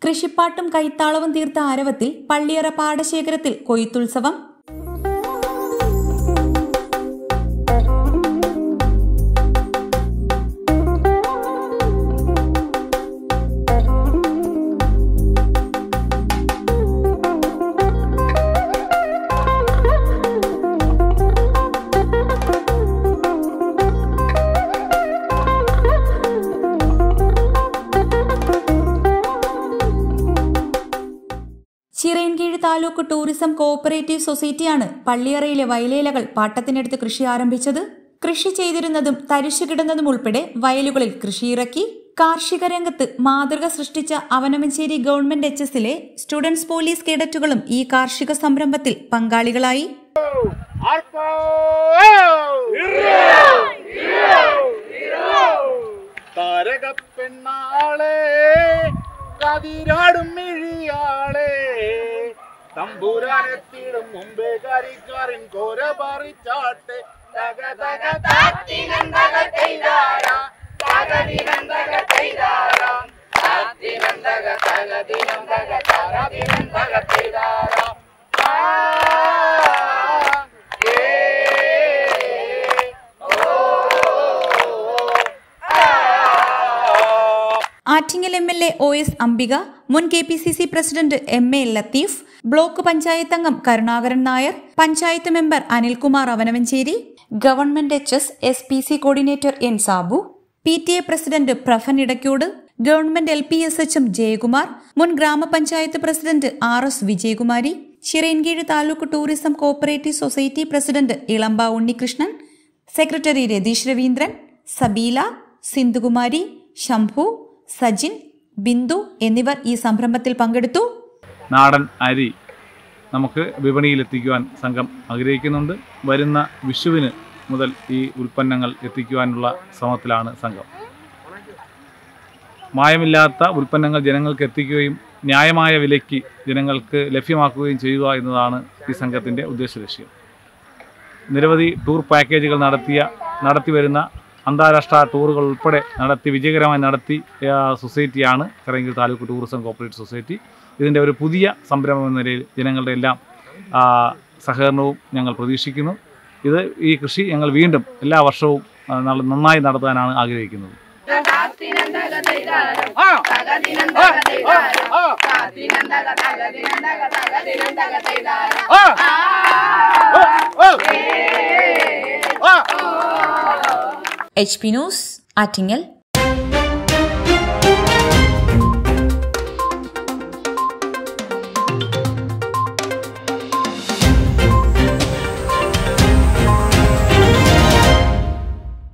കൃഷിപ്പാട്ടും കൈത്താളവും തീർത്ത ആരവത്തിൽ പള്ളിയറ പാടശേഖരത്തിൽ കൊയ്ത്തുത്സവം ചിറയൻകീഴ് താലൂക്ക് ടൂറിസം കോഓപ്പറേറ്റീവ് സൊസൈറ്റിയാണ് പള്ളിയറയിലെ വയലേലകൾ പാട്ടത്തിനെടുത്ത് കൃഷി ആരംഭിച്ചത് കൃഷി ചെയ്തിരുന്നതും തരിശു കിടന്നതും ഉൾപ്പെടെ വയലുകളിൽ കൃഷിയിറക്കി കാർഷിക രംഗത്ത് മാതൃക സൃഷ്ടിച്ച അവനമഞ്ചേരി ഗവൺമെന്റ് എച്ച് എസിലെ സ്റ്റുഡൻസ് പോലീസ് കേഡറ്റുകളും ഈ കാർഷിക സംരംഭത്തിൽ പങ്കാളികളായി ആർപ്പോ താരക പെണ്ണാളെ കതിരാടും മിഴിയാളെ തമ്പുരാനെത്തിടും മുമ്പേ കരിക്കാരൻ കോര പറിച്ചാട്ടെ തക തക താത്തിനന്തക ചെയ്താര തകതിനന്തക ചെയ്താര താത്തിനന്തക തകതിനന്തക തകതിനന്തക ചെയ്താര ആ ഏ Attingal M L A O S Ambika മുൻ K P C C president M A Latheef block panchayat അംഗം Karunakaran Nair panchayat member Anilkumar Avanavanchery government H S S P C coordinator N Sabu P T A president പ്രഫൻ Idaykkode government L P S H M Jayakumar മുൻ ഗ്രാമപഞ്ചായത്ത് president R S Vijayakumari Chirayinkeezhu taluk tourism cooperative society president Elamba Unnikrishnan secretary Ratheesh Raveendran Sabeela സിന്ധുകുമാരി Shambhu Sajin Bindu എന്നിവർ ഈ സംരംഭത്തിൽ പങ്കെടുത്തു നാടൻ അരി നമുക്ക് വിപണിയിലെത്തിക്കുവാൻ സംഘം ആഗ്രഹിക്കുന്നുണ്ട് വരുന്ന വിഷുവിന് മുതൽ ഈ ഉൽപ്പന്നങ്ങൾ എത്തിക്കുവാനുള്ള ശ്രമത്തിലാണ് സംഘം മായമില്ലാത്ത ഉൽപ്പന്നങ്ങൾ ജനങ്ങൾക്ക് എത്തിക്കുകയും ന്യായമായ വിലയ്ക്ക് ജനങ്ങൾക്ക് ലഭ്യമാക്കുകയും ചെയ്യുക എന്നതാണ് ഈ സംഘത്തിൻ്റെ ഉദ്ദേശലക്ഷ്യം നിരവധി ടൂർ പാക്കേജുകൾ നടത്തിയ നടത്തി വരുന്ന അന്താരാഷ്ട്ര ടൂറുകൾ ഉൾപ്പെടെ നടത്തി വിജയകരമായി നടത്തി ആ, സൊസൈറ്റിയാണ് കരങ്കിൽ താലൂക്ക് ടൂറിസം കോപ്പറേറ്റീവ് സൊസൈറ്റി ഇതിൻ്റെ ഒരു പുതിയ സംരംഭം എന്ന നിലയിൽ ജനങ്ങളുടെ എല്ലാം ആ, സഹകരണവും ഞങ്ങൾ പ്രതീക്ഷിക്കുന്നു ഇത് ഈ കൃഷി ഞങ്ങൾ വീണ്ടും എല്ലാ വർഷവും ആ, നല്ല- നന്നായി നടത്താനാണ് ആഗ്രഹിക്കുന്നത് എച്ച് പി ന്യൂസ് ആറ്റിങ്ങൽ